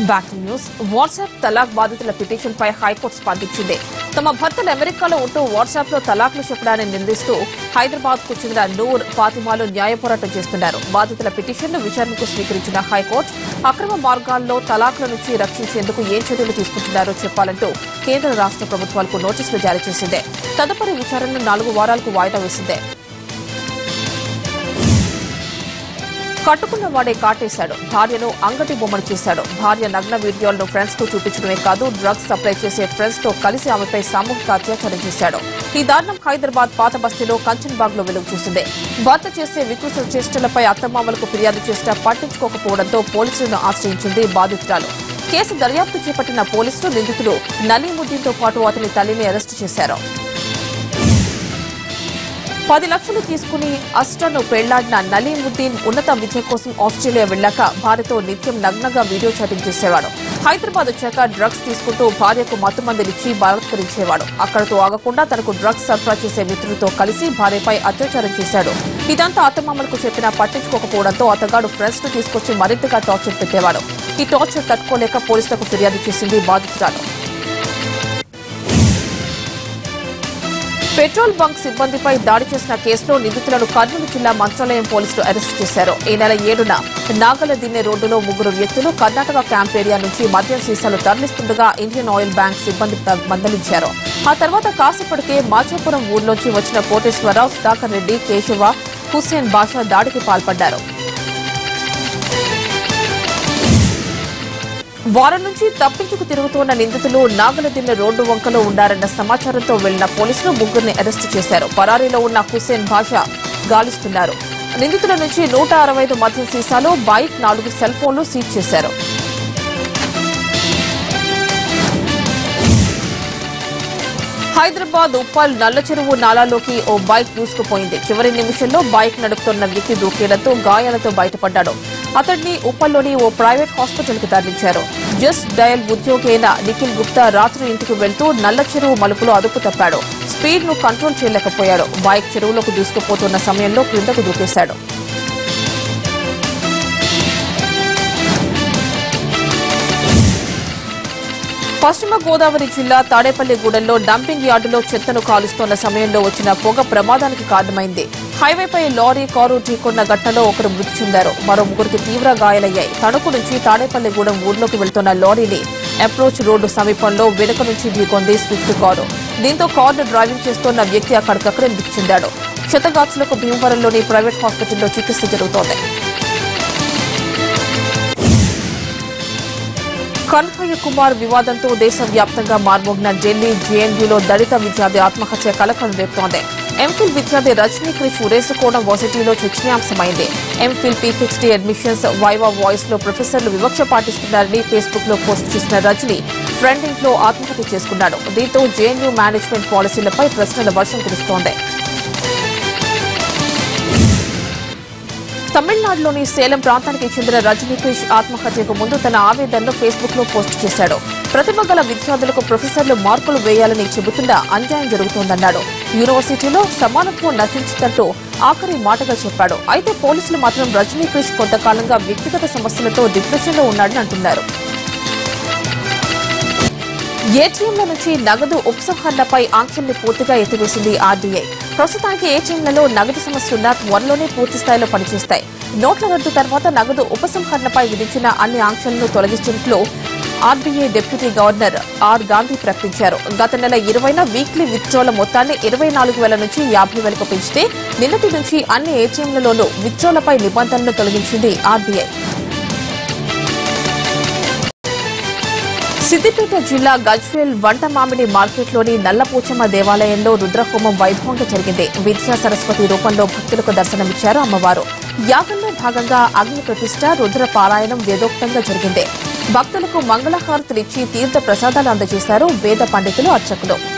back to news WhatsApp తలాక్ బాధితుల petition పై high court స్పందించింది తమ భర్తలు అమెరికాలో ఉంటూ వాట్సాప్ లో తలాక్లు చెప్పడాన్ని నిందిస్తూ హైదరాబాద్ కు చెందిన నూర్ ఫాతిమాలు న్యాయ పోరాటం చేస్తున్నారు బాధితుల పిటిషన్ను విచారణకు స్వీకరించిన హైకోర్టు అక్రమ మార్గాల్లో తలాక్ల నుంచి రక్షించేందుకు ఏం చర్యలు తీసుకుంటున్నారో చెప్పాలంటూ కేంద్ర రాష్ట్ర ప్రభుత్వాలకు నోటీసులు జారీ చేసిందే తదుపరి విచారణను నాలుగు వారాలకు వాయిదా వేసిందే కట్టుకున్న వాడే కాటేశాడు భార్యను అంగటి బొమ్మను చేశాడు భార్య నగ్న వీడియోలను ఫ్రెండ్స్ కు చూపించడమే కాదు డ్రగ్స్ సప్లై చేసే ఫ్రెండ్స్ తో కలిసి ఆమెపై సామూహిక అత్యాచారం చేశాడు ఈ దారుణం హైదరాబాద్ పాత బస్తీలో కంచన్బాగ్ లో వెలుగు చూసింది భర్త చేసే వికృత చేష్టలపై అత్తమామలకు ఫిర్యాదు చేసినా పట్టించుకోకపోవడంతో పోలీసులను ఆశ్రయించింది బాధితురాలు కేసు దర్యాప్తు చేపట్టిన పోలీసులు నిందితుడు నలీముద్దీన్తో పాటు అతని తల్లిని అరెస్టు చేశారు పది లక్షలు తీసుకుని అస్టను పెళ్లాడిన నలీముద్దీన్ ఉన్నత విద్య కోసం ఆస్ట్రేలియా వెళ్లాక భార్యతో నిత్యం నగ్నంగా వీడియో చాటింగ్ చేసేవాడు హైదరాబాద్ వచ్చాక డ్రగ్స్ తీసుకుంటూ భార్యకు మత్తుమందులిచ్చి బలాత్కరించేవాడు అక్కడతో ఆగకుండా తనకు డ్రగ్స్ సరఫరా చేసే మిత్రులతో కలిసి భార్యపై అత్యాచారం చేశాడు ఇదంతా అత్తమామలకు చెప్పినా పట్టించుకోకపోవడంతో అతగాడు ఫ్రెండ్స్ ను తీసుకొచ్చి మరింతగా టార్చర్ పెట్టేవాడు ఈ టార్చర్ తట్టుకోలేక పోలీసులకు ఫిర్యాదు చేసింది బాధితురాలు పెట్రోల్ బంక్ సిబ్బందిపై దాడి చేసిన కేసులో నిందితులను కర్నూలు జిల్లా మంత్రాలయం పోలీసులు అరెస్టు చేశారు ఈ నెల ఏడున నాగల దిన్నె రోడ్డులో ముగ్గురు వ్యక్తులు కర్ణాటక క్యాంప్ ఏరియా నుంచి మద్యం సీసాలు తరలిస్తుండగా ఇండియన్ ఆయిల్ బ్యాంక్ సిబ్బంది త- మందలించారు ఆ తర్వాత కాసేపటికే మాచాపురం ఊర్లోంచి వచ్చిన కోటేశ్వరరావు సుధాకర్ రెడ్డి కేశవ హుస్సేన్ బాషా దాడికి పాల్పడ్డారు వారం నుంచి తప్పించుకు తిరుగుతున్న నిందితులు నాగలదిన్నె రోడ్డు వంకలో ఉండారన్న సమాచారంతో వెళ్లిన పోలీసులు ముగ్గురిని అరెస్టు చేశారు పరారీలో ఉన్న హుస్సేన్ భాషా గాలిస్తున్నారు నిందితుల నుంచి నూట అరవై ఐదు మద్యం సీసాలు బైక్ నాలుగు సెల్ ఫోన్లు సీజ్ చేశారు హైదరాబాద్ ఉప్పల్ నల్ల చెరువు నాలాలోకి ఓ బైక్ దూసుకుపోయింది చివరి నిమిషంలో బైక్ నడుపుతున్న వ్యక్తి దూకేయడంతో గాయాలతో బయటపడ్డాడు అతడిని ఉప్పల్లోని ఓ ప్రైవేట్ హాస్పిటల్ కి తరలించారు జస్ట్ డయల్ ఉద్యోగి అయిన నిఖిల్ గుప్తా రాత్రి ఇంటికి వెళ్తూ నల్ల చెరువు మలుపులో అదుపు తప్పాడు స్పీడ్ ను కంట్రోల్ చేయలేకపోయాడు బైక్ చెరువులోకి దూసుకుపోతున్న సమయంలో క్రిందకు దూకేశాడు పశ్చిమ గోదావరి జిల్లా తాడేపల్లిగూడెంలో డంపింగ్ యార్డులో చెత్తను కాలుస్తోన్న సమయంలో వచ్చిన పొగ ప్రమాదానికి కారణమైంది హైవేపై లారీ కారు ఢీకొన్న ఘటనలో ఒకరు మృతి చెందారు మరో ముగ్గురికి తీవ్ర గాయాలయ్యాయి తణుకు నుంచి తాడేపల్లిగూడెం ఊర్లోకి వెళ్తున్న లారీని అప్రోచ్ రోడ్డు సమీపంలో వెనుక నుంచి ఢీకొంది స్విఫ్ట్ కారు దీంతో కారును డ్రైవింగ్ చేస్తున్న వ్యక్తి అక్కడికక్కడే మృతి చెందాడు క్షతగాత్రులకు భీమవరంలోని ప్రైవేట్ హాస్పిటల్లో చికిత్స జరుగుతోంది కన్హయ్య కుమార్ వివాదంతో దేశవ్యాప్తంగా మార్మోగిన ఢిల్లీ జేఎన్యూలో దళిత విద్యార్థి ఆత్మహత్య కలకలం రేపుతోంది ఎంఫిల్ విద్యార్థి రజనీ క్రిష్ ఉరేసుకోవడం వర్సిటీలో చర్చనీయాంశమైంది MPhil PhD admissions viva voce లో ప్రొఫెసర్లు వివక్ష పాటిస్తున్నారని ఫేస్బుక్ లో పోస్ట్ చేసిన రజనీ ఫ్రెండ్ ఇంట్లో ఆత్మహత్య చేసుకున్నాడు దీంతో జేఎన్యూ మేనేజ్మెంట్ పాలసీలపై ప్రశ్నల వర్షం కురుస్తోంది తమిళనాడులోని సేలం ప్రాంతానికి చెందిన రజనీకృష్ ఆత్మహత్యకు ముందు తన ఆవేదనను ఫేస్బుక్ లో పోస్ట్ చేశాడు ప్రతిభ గల విద్యార్థులకు ప్రొఫెసర్లు మార్కులు వేయాలని చెబుతున్నా అన్యాయం జరుగుతోందన్నాడు యూనివర్సిటీలో సమానత్వం నశించిందంటూ ఆఖరి మాటగా చెప్పాడు అయితే పోలీసులు మాత్రం రజనీకృష్ కొంతకాలంగా వ్యక్తిగత సమస్యలతో డిప్రెషన్ లో ఉన్నాడని అంటున్నారు ఏటీఎంల నుంచి నగదు ఉపసంహరణపై ఆంక్షల్ని పూర్తిగా ఎత్తివేసింది ఆర్బీఐ ప్రస్తుతానికి ఏటీఎంలలో నగదు సమస్య ఉన్నా త్వరలోనే పూర్తి స్థాయిలో పనిచేస్తాయి నోట్ల రద్దు తర్వాత నగదు ఉపసంహరణపై విధించిన అన్ని ఆంక్షలను తొలగించినట్లు RBI deputy governor R Gandhi ప్రకటించారు గత నెల ఇరవైన వీక్లీ విత్డ్రాల మొత్తాన్ని ఇరవై నాలుగు వేల నుంచి యాభై వేలకు పెంచితే నిన్నటి నుంచి అన్ని ఏటీఎంలలోనూ విత్డ్రాలపై నిబంధనలు తొలగించింది ఆర్బీఐ సిద్దిపేట జిల్లా గజ్వేల్ వంట మామిడి మార్కెట్లోని నల్లపోచమ్మ దేవాలయంలో రుద్రహోమం వైభవంగా జరిగింది విద్యా సరస్వతి రూపంలో భక్తులకు దర్శనమిచ్చారు అమ్మవారు యాగంలో భాగంగా అగ్ని ప్రతిష్ట రుద్ర పారాయణం వేదోక్తంగా జరిగింది భక్తులకు మంగళహారతులిచ్చి తీర్థ ప్రసాదాలు అందజేశారు వేద పండితులు అర్చకులు